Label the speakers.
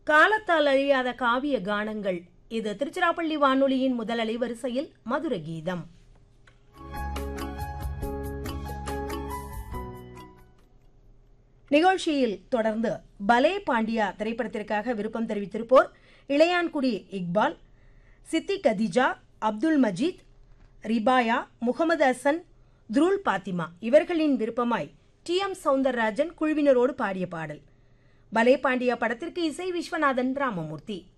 Speaker 1: காலத்தால் அழியாத காவிய கானங்கள் இது திருச்சிராப்பள்ளி வானொலியின் முதல் அலைவரிசையில் மதுர கீதம் நிகழ்ச்சியில் தொடர்ந்து பலே பாண்டியா திரைப்படத்திற்காக விருப்பம் தெரிவித்திருப்போர் இளையான்குடி இக்பால் சித்தி கதிஜா அப்துல் மஜீத் ரிபாயா முகமது ஹசன் துருல் பாத்திமா இவர்களின் விருப்பமாய் டி எம் சவுந்தரராஜன் குழுவினரோடு பாடிய பாடல் பலே பாண்டியா படத்திற்கு இசை விஸ்வநாதன் ராமமூர்த்தி